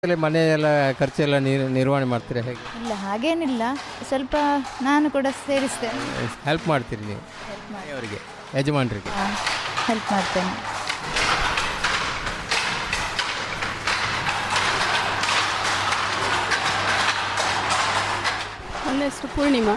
ಅಲ್ಲಿ ಮನೆ ಎಲ್ಲ ಖರ್ಚೆಲ್ಲ ನಿರ್ ನಿರ್ವಹಣೆ ಮಾಡ್ತೀರಾ ಹೇಗೆ ಇಲ್ಲ ಹಾಗೇನಿಲ್ಲ ಸ್ವಲ್ಪ ನಾನು ಕೂಡ ಸೇರಿಸ್ತೇನೆ ಹೆಲ್ಪ್ ಮಾಡ್ತೀರಿ ನೀವು ಮನೆಯವರಿಗೆ ಯಜಮಾನರಿಗೆ ಹೆಲ್ಪ್ ಮಾಡ್ತೇನೆ ನನ್ನ ಹೆಸರು ಪೂರ್ಣಿಮಾ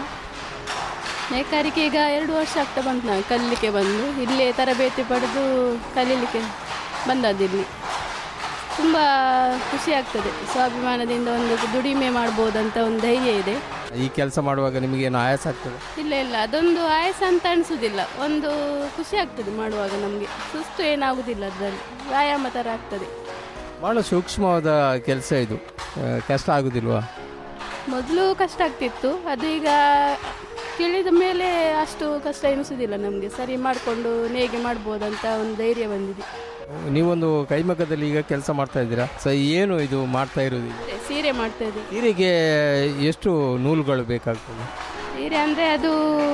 ನೇಕಾರಿಕೆ ಈಗ ಎರಡು ವರ್ಷ ಆಗ್ತಾ ಬಂತು ನಾನು ಕಲೀಲಿಕ್ಕೆ ಬಂದು ಇಲ್ಲೇ ತರಬೇತಿ ಪಡೆದು ಕಲೀಲಿಕ್ಕೆ ಬಂದದ್ದಿಲ್ಲಿ ತುಂಬ ಖುಷಿ ಆಗ್ತದೆ ಸ್ವಾಭಿಮಾನದಿಂದ ಒಂದು ದುಡಿಮೆ ಮಾಡ್ಬೋದಂತ ಒಂದು ಧೈರ್ಯ ಇದೆ ಈ ಕೆಲಸ ಮಾಡುವಾಗ ನಿಮಗೇನು ಆಯಾಸ ಆಗ್ತದೆ ಇಲ್ಲ ಇಲ್ಲ ಅದೊಂದು ಆಯಾಸ ಅಂತ ಅನಿಸೋದಿಲ್ಲ ಒಂದು ಖುಷಿ ಆಗ್ತದೆ ಮಾಡುವಾಗ ನಮಗೆ ಸುಸ್ತು ಏನಾಗುವುದಿಲ್ಲ ಅದರಲ್ಲಿ ವ್ಯಾಯಾಮ ಥರ ಆಗ್ತದೆ ಭಾಳ ಸೂಕ್ಷ್ಮವಾದ ಕೆಲಸ ಇದು ಆ, ಕಷ್ಟ ಆಗೋದಿಲ್ವಾ ಮೊದಲು ಕಷ್ಟ ಆಗ್ತಿತ್ತು ಅದು ಈಗ ತಿಳಿದ ಮೇಲೆ ಅಷ್ಟು ಕಷ್ಟ ಎನಿಸೋದಿಲ್ಲ ನಮಗೆ ಸರಿ ಮಾಡಿಕೊಂಡು ನೇಗೆ ಮಾಡ್ಬೋದಂತ ಒಂದು ಧೈರ್ಯ ಬಂದಿದೆ ನೀವೊಂದು ಕೈಮಗ್ಗದಲ್ಲಿ ಈಗ ಕೆಲಸ ಮಾಡ್ತಾ ಇದ್ದೀರಾ ಸೊ ಏನು ಇದು ಮಾಡ್ತಾ ಇರೋದು ಈಗ? ಮತ್ತೆ ಸೀರೆ ಮಾಡ್ತಾ ಇದ್ದೀವಿ ಸೀರೆಗೆ ಎಷ್ಟು ನೂಲುಗಳು ಬೇಕಾಗ್ತದೆ ಸೀರೆ ಅಂದರೆ ಅದು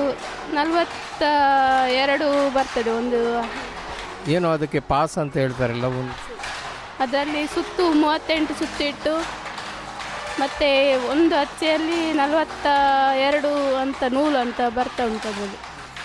ನಲವತ್ತ ಎರಡು ಬರ್ತದೆ ಒಂದು ಏನು ಅದಕ್ಕೆ ಪಾಸ್ ಅಂತ ಹೇಳ್ತಾರಲ್ಲ ಒಂದು ಅದರಲ್ಲಿ ಸುತ್ತು ಮೂವತ್ತೆಂಟು ಸುತ್ತು ಇಟ್ಟು ಮತ್ತು ಒಂದು ಅಚ್ಚೆಯಲ್ಲಿ ನಲವತ್ತ ಎರಡು ಅಂತ ನೂಲು ಅಂತ ಬರ್ತಾ ಉಂಟು ಅದರಲ್ಲಿ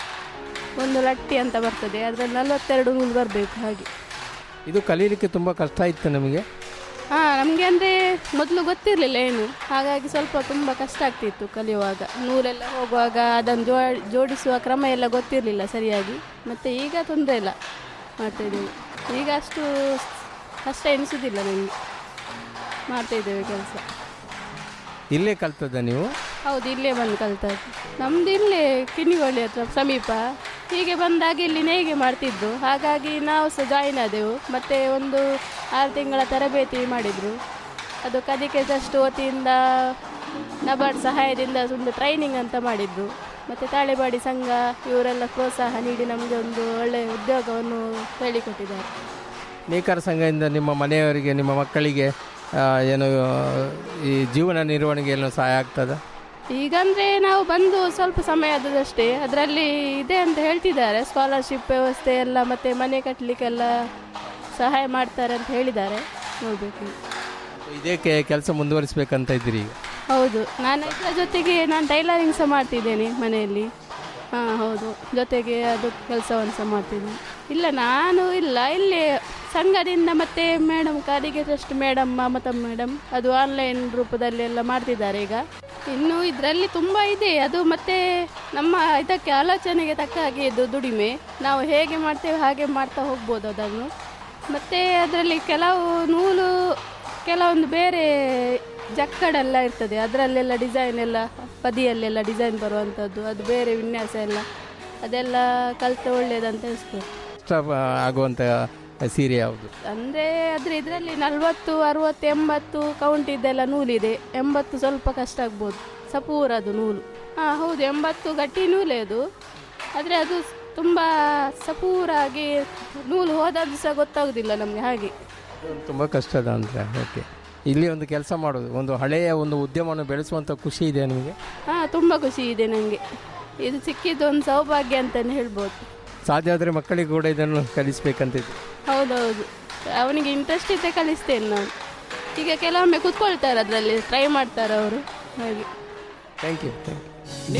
ಒಂದು ಲಟ್ಟಿ ಅಂತ ಬರ್ತದೆ ಅದರಲ್ಲಿ ನಲವತ್ತೆರಡು ನೂಲು ಬರಬೇಕು ಹಾಗೆ ಇದು ಕಲೀಲಿಕ್ಕೆ ತುಂಬ ಕಷ್ಟ ಇತ್ತು ನಮಗೆ ಹಾಂ ನಮಗೆ ಅಂದರೆ ಮೊದಲು ಗೊತ್ತಿರಲಿಲ್ಲ ಏನು ಹಾಗಾಗಿ ಸ್ವಲ್ಪ ತುಂಬ ಕಷ್ಟ ಆಗ್ತಿತ್ತು ಕಲಿಯುವಾಗ ನೂಲೆಲ್ಲ ಹೋಗುವಾಗ ಅದನ್ನು ಜೋ ಜೋಡಿಸುವ ಕ್ರಮ ಎಲ್ಲ ಗೊತ್ತಿರಲಿಲ್ಲ ಸರಿಯಾಗಿ ಮತ್ತು ಈಗ ತೊಂದರೆ ಇಲ್ಲ ಮಾಡ್ತಾಯಿದ್ದೇವೆ ಈಗ ಅಷ್ಟು ಕಷ್ಟ ಎನಿಸೋದಿಲ್ಲ ನನಗೆ ಮಾಡ್ತಾಯಿದ್ದೇವೆ ಕೆಲಸ ಇಲ್ಲೇ ಕಲ್ತದ ನೀವು ಹೌದು ಇಲ್ಲೇ ಬಂದು ಕಲ್ತದ್ದು ನಮ್ದು ಇಲ್ಲೇ ಕಿನ್ನಿಗೋಳಿ ಹತ್ರ ಸಮೀಪ ಹೀಗೆ ಬಂದಾಗ ಇಲ್ಲಿ ನೇಯ್ಗೆ ಮಾಡ್ತಿದ್ದು ಹಾಗಾಗಿ ನಾವು ಸಹ ಜಾಯಿನ್ ಆದೆವು ಮತ್ತು ಒಂದು ಆರು ತಿಂಗಳ ತರಬೇತಿ ಮಾಡಿದರು ಅದು ಕದಿಕೆ ಜಸ್ಟ್ ವತಿಯಿಂದ ನಬಾರ್ಡ್ ಸಹಾಯದಿಂದ ಒಂದು ಟ್ರೈನಿಂಗ್ ಅಂತ ಮಾಡಿದ್ರು ಮತ್ತು ತಾಳೆಬಾಡಿ ಸಂಘ ಇವರೆಲ್ಲ ಪ್ರೋತ್ಸಾಹ ನೀಡಿ ನಮಗೆ ಒಂದು ಒಳ್ಳೆಯ ಉದ್ಯೋಗವನ್ನು ಹೇಳಿಕೊಟ್ಟಿದ್ದಾರೆ ನೇಕಾರ ಸಂಘದಿಂದ ನಿಮ್ಮ ಮನೆಯವರಿಗೆ ನಿಮ್ಮ ಮಕ್ಕಳಿಗೆ ಆ, ಏನು ಈ ಜೀವನ ನಿರ್ವಹಣೆಗೆ ಏನೋ ಸಹಾಯ ಆಗ್ತದ ಈಗಂದ್ರೆ ನಾವು ಬಂದು ಸ್ವಲ್ಪ ಸಮಯ ಆದದಷ್ಟೇ ಅದರಲ್ಲಿ ಇದೆ ಅಂತ ಹೇಳ್ತಿದ್ದಾರೆ ಸ್ಕಾಲರ್ಶಿಪ್ ವ್ಯವಸ್ಥೆ ಎಲ್ಲ ಮತ್ತೆ ಮನೆ ಕಟ್ಟಲಿಕ್ಕೆಲ್ಲ ಸಹಾಯ ಮಾಡ್ತಾರೆ ಅಂತ ಹೇಳಿದ್ದಾರೆ ನೋಡಬೇಕು ಇದಕ್ಕೆ ಕೆಲಸ ಮುಂದುವರಿಸ್ಬೇಕಂತ ಇದ್ದೀರಿ ಈಗ ಹೌದು ನಾನು ಇದರ ಜೊತೆಗೆ ನಾನು ಟೈಲರಿಂಗ್ ಸಹ ಮಾಡ್ತಿದ್ದೇನೆ ಮನೆಯಲ್ಲಿ ಹಾಂ ಹೌದು ಜೊತೆಗೆ ಅದು ಕೆಲಸವನ್ನು ಸಹ ಮಾಡ್ತಿದ್ದೀನಿ ಇಲ್ಲ ನಾನು ಇಲ್ಲ ಇಲ್ಲಿ ಸಂಘದಿಂದ ಮತ್ತೆ ಮೇಡಮ್ ಕಾರಿಗೆ ಟ್ರಸ್ಟ್ ಮೇಡಮ್ ಮಮತಾ ಮೇಡಮ್ ಅದು ಆನ್ಲೈನ್ ರೂಪದಲ್ಲಿ ಎಲ್ಲ ಮಾಡ್ತಿದ್ದಾರೆ ಈಗ ಇನ್ನು ಇದರಲ್ಲಿ ತುಂಬ ಇದೆ ಅದು ಮತ್ತೆ ನಮ್ಮ ಇದಕ್ಕೆ ಆಲೋಚನೆಗೆ ತಕ್ಕ ಹಾಗೆ ಇದು ದುಡಿಮೆ ನಾವು ಹೇಗೆ ಮಾಡ್ತೇವೆ ಹಾಗೆ ಮಾಡ್ತಾ ಹೋಗ್ಬೋದು ಅದನ್ನು ಮತ್ತು ಅದರಲ್ಲಿ ಕೆಲವು ನೂಲು ಕೆಲವೊಂದು ಬೇರೆ ಜಕ್ಕಡೆಲ್ಲ ಇರ್ತದೆ ಅದರಲ್ಲೆಲ್ಲ ಡಿಸೈನ್ ಎಲ್ಲ ಪದಿಯಲ್ಲೆಲ್ಲ ಡಿಸೈನ್ ಬರುವಂಥದ್ದು ಅದು ಬೇರೆ ವಿನ್ಯಾಸ ಎಲ್ಲ ಅದೆಲ್ಲ ಕಲಿತು ಒಳ್ಳೆಯದಂತ ಅನಿಸ್ತದೆ ಇಷ್ಟ ಆಗುವಂಥ ಸೀರೆ ಯಾವುದು ಅಂದರೆ ಆದರೆ ಇದರಲ್ಲಿ ನಲವತ್ತು ಅರುವತ್ತು ಎಂಬತ್ತು ಕೌಂಟ್ ಇದ್ದೆಲ್ಲ ನೂಲಿದೆ ಎಂಬತ್ತು ಸ್ವಲ್ಪ ಕಷ್ಟ ಆಗ್ಬೋದು ಸಪೂರ ಅದು ನೂಲು ಹಾಂ ಹೌದು ಎಂಬತ್ತು ಗಟ್ಟಿ ನೂಲೇ ಅದು ಆದರೆ ಅದು ತುಂಬ ಸಪೂರಾಗಿ ನೂಲು ಹೋದದ್ದು ಸಹ ಗೊತ್ತಾಗೋದಿಲ್ಲ ನಮಗೆ ಹಾಗೆ ತುಂಬ ಕಷ್ಟದ ಅಂತ ಓಕೆ ಇಲ್ಲಿ ಒಂದು ಕೆಲಸ ಮಾಡೋದು ಒಂದು ಹಳೆಯ ಒಂದು ಉದ್ಯಮವನ್ನು ಬೆಳೆಸುವಂಥ ಖುಷಿ ಇದೆ ನಿಮಗೆ ಹಾಂ ತುಂಬ ಖುಷಿ ಇದೆ ನನಗೆ ಇದು ಸಿಕ್ಕಿದ್ದು ಒಂದು ಸೌಭಾಗ್ಯ ಅಂತಲೇ ಹೇಳ್ಬೋದು ಸಾಧ್ಯ ಆದರೆ ಮಕ್ಕಳಿಗೆ ಕೂಡ ಇದನ್ನು ಕಲಿಸ್ಬೇಕಂತಿದೆ ಹೌದೌದು ಅವನಿಗೆ ಇಂಟ್ರೆಸ್ಟ್ ಇದ್ದರೆ ಕಲಿಸ್ತೇನೆ ನಾನು ಈಗ ಕೆಲವೊಮ್ಮೆ ಕೂತ್ಕೊಳ್ತಾರೆ ಅದರಲ್ಲಿ ಟ್ರೈ ಮಾಡ್ತಾರೆ ಅವರು ಹಾಗೆ ಥ್ಯಾಂಕ್ ಯು ಥ್ಯಾಂಕ್ ಯು